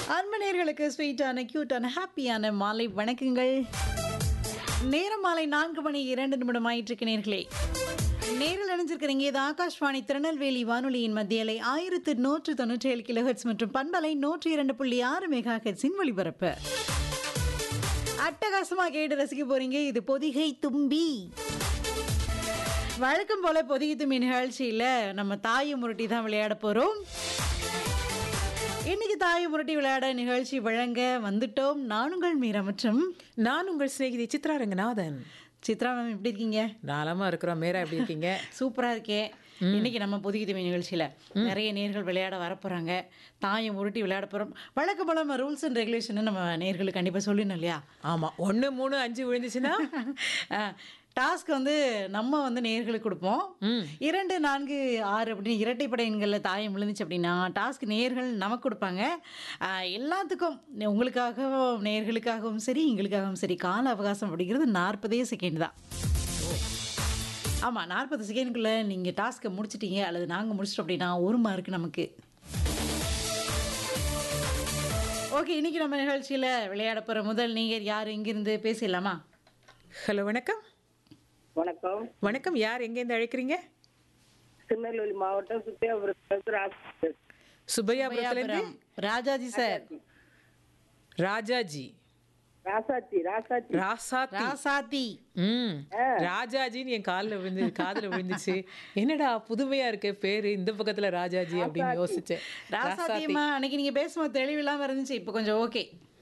அன்பனேர்களுக்கு ஸ்வீட்டான கியூட்டான ஹாப்பியான மாலை வணக்கங்கள் நேரம் மாலை நான்கு மணி இரண்டு நிமிடம் ஆயிட்டு நேர்களே நேரில் இணைஞ்சிருக்கிறீங்க இது ஆகாஷ்வாணி திருநெல்வேலி வானொலியின் மத்தியலை ஆயிரத்து நூற்று தொண்ணூற்றி ஏழு கிலோஹெட்ஸ் மற்றும் பண்பலை நூற்றி இரண்டு புள்ளி ஆறு மெகா ஹெட்ஸின் ஒளிபரப்பு அட்டகாசமா கேட்டு ரசிக்க போறீங்க இது பொதிகை தும்பி வழக்கம் போல பொதிகை தும்பி நிகழ்ச்சியில நம்ம தாயை முரட்டி தான் விளையாட போறோம் இன்னைக்கு தாயை முரட்டி விளையாட நிகழ்ச்சி வழங்க வந்துட்டோம் நானுங்கள் மீரா மற்றும் நான் உங்கள் சிநேகிதி சித்ரா ரங்கநாதன் சித்ரா மேம் எப்படி இருக்கீங்க நாளமா இருக்கிறோம் மேரா எப்படி இருக்கீங்க சூப்பரா இருக்கேன் இன்னைக்கு நம்ம பொதுகி துணை நிகழ்ச்சியில நிறைய நேர்கள் விளையாட வரப்போறாங்க தாயை முரட்டி விளையாட போறோம் வழக்கம் போல நம்ம ரூல்ஸ் அண்ட் ரெகுலேஷன் நம்ம நேர்களுக்கு கண்டிப்பா சொல்லணும் இல்லையா ஆமா ஒண்ணு மூணு அஞ்சு விழுந்துச்சுன்னா டாஸ்க் வந்து நம்ம வந்து நேர்களுக்கு கொடுப்போம் இரண்டு நான்கு ஆறு அப்படின்னு இரட்டைப்படை எண்களில் தாயம் விழுந்துச்சு அப்படின்னா டாஸ்க் நேர்கள் நமக்கு கொடுப்பாங்க ஆஹ் எல்லாத்துக்கும் உங்களுக்காகவும் நேர்களுக்காகவும் சரி எங்களுக்காகவும் சரி கால அவகாசம் அப்படிங்கிறது நாற்பதே செகண்ட் தான் ஆமாம் நாற்பது செகண்டுக்குள்ளே நீங்கள் டாஸ்க்கை முடிச்சிட்டீங்க அல்லது நாங்கள் முடிச்சிட்டோம் அப்படின்னா ஒரு மார்க் நமக்கு ஓகே இன்னைக்கு நம்ம நிகழ்ச்சியில் விளையாட போகிற முதல் நீங்கள் யார் இங்கிருந்து பேசிடலாமா ஹலோ வணக்கம் வணக்கம் வணக்கம் யார் எங்கேருந்து அழைக்கிறீங்க திருநெல்வேலி மாவட்டம் சுத்தியாபுரத்துலேருந்து ராசி சுபையாபுரத்துல இருந்து சுபையாபுரம். ராஜாஜி சார் ராஜாஜி ராசாத்தி ராசாத்தி ராசாத்தி ராசாத்தி ம் ராஜாஜின்னு என் காலில் விழுந்து காதுல விழுந்துச்சு என்னடா புதுமையா இருக்கு பேரு இந்த பக்கத்துல ராஜாஜி அப்படின்னு யோசிச்சேன் ராசாத்தியம்மா அன்னைக்கு நீங்க பேசும்போது தெளிவில்லாம இருந்துச்சு இப்போ கொஞ்சம் ஓகே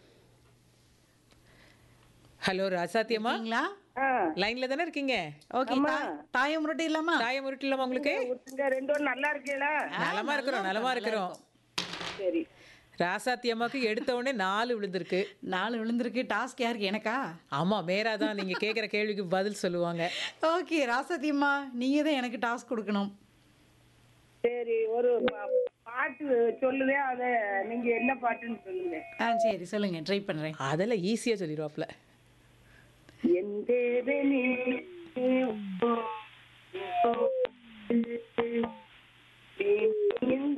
ஹலோ ராசாத்தியம்மா சரிங்களா ஆ லைன்ல தானே இருக்கீங்க ஓகே தாயம் முரட்டு இல்லாமா தாயம் உருட்டிலாமா உங்களுக்கு ஒருத்தங்க ரெண்டு பேரும் நல்லா இருக்கீங்களா நலமா இருக்கிறோம் நலமா இருக்கிறோம் சரி ராசாத்தி அம்மாக்கு எடுத்த உடனே நாலு விழுந்திருக்கு நாலு விழுந்திருக்கு டாஸ்க் யாருக்கு எனக்கா ஆமா மேரா தான் நீங்க கேக்குற கேள்விக்கு பதில் சொல்லுவாங்க ஓகே ராசாத்தியம்மா நீங்க தான் எனக்கு டாஸ்க் கொடுக்கணும் சரி ஒரு பா- பாட்டு சொல்லுவேன் அதை நீங்க என்ன பாட்டுன்னு சொல்லுங்க ஆ சரி சொல்லுங்க ட்ரை பண்றேன் அதெல்லாம் ஈஸியா சொல்லிடுவாப்ல என் தேவனே இந்த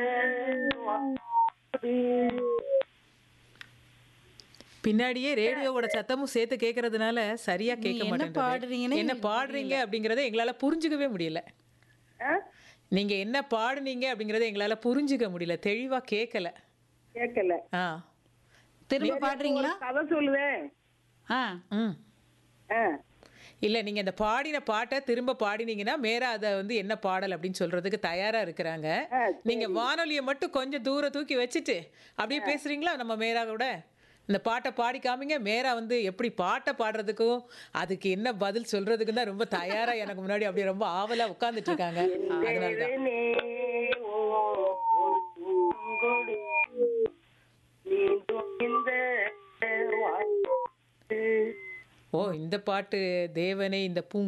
பின்னாடியே ரேடியோவோட சத்தமும் சேர்த்து கேட்கறதுனால சரியா கேட்க நீங்க என்ன பாடுறீங்கன்னு மாட்டேங்குது என்ன பாடுறீங்க அப்படிங்கறத எங்களால புரிஞ்சுக்கவே முடியல ஆ? நீங்க என்ன பாடுனீங்க அப்படிங்கறத எங்களால புரிஞ்சுக்க முடியல தெளிவா கேட்கல கேட்கல ஆ திரும்ப பாடுறீங்களா கதை சொல்லுவேன் ஆ ம் ஆ இல்ல நீங்க இந்த பாடின பாட்டை திரும்ப பாடினீங்கன்னா மேரா அதை வந்து என்ன பாடல் அப்படின்னு சொல்றதுக்கு தயாரா இருக்கிறாங்க ஆ, நீங்க வானொலியை மட்டும் கொஞ்சம் தூரம் தூக்கி வச்சுட்டு அப்படியே பேசுறீங்களா நம்ம மேரா கூட இந்த பாட்டை பாடி காமிங்க மேரா வந்து எப்படி பாட்டை பாடுறதுக்கும் அதுக்கு என்ன பதில் சொல்றதுக்கும் தான் ரொம்ப தயாரா எனக்கு முன்னாடி அப்படியே ரொம்ப ஆவலா உட்கார்ந்துட்டு இருக்காங்க அதனால தான் தேவனே, ஓ, ஒரு பூங்கொடி, மீண்டும் இந்த வாழ்த்து. ஓ இந்த பாட்டு தேவனே இந்த பூ